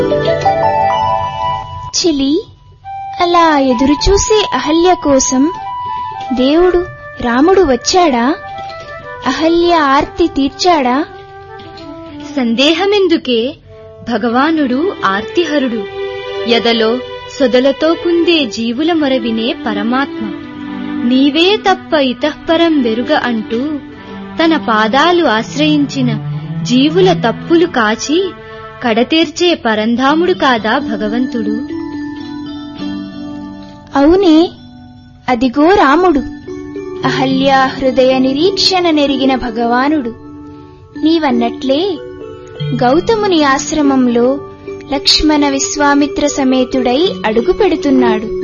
చిలి అలా ఎదురుచూసే అహల్య కోసం దేవుడు రాముడు వచ్చాడా అహల్య ఆర్తి తీర్చాడా సందేహమెందుకే భగవానుడు ఆర్తిహరుడు ఎదలో సొదలతో కుందే జీవుల మొరవినే పరమాత్మ నీవే తప్ప ఇతఃపరం వెరుగ అంటూ తన పాదాలు ఆశ్రయించిన జీవుల తప్పులు కాచి కడతీర్చే పరంధాముడు కాదా భగవంతుడు అవునే అదిగో రాముడు అహల్య హృదయ నిరీక్షణ నెరిగిన భగవానుడు నీవన్నట్లే గౌతముని ఆశ్రమంలో లక్ష్మణ విశ్వామిత్ర సమేతుడై అడుగు పెడుతున్నాడు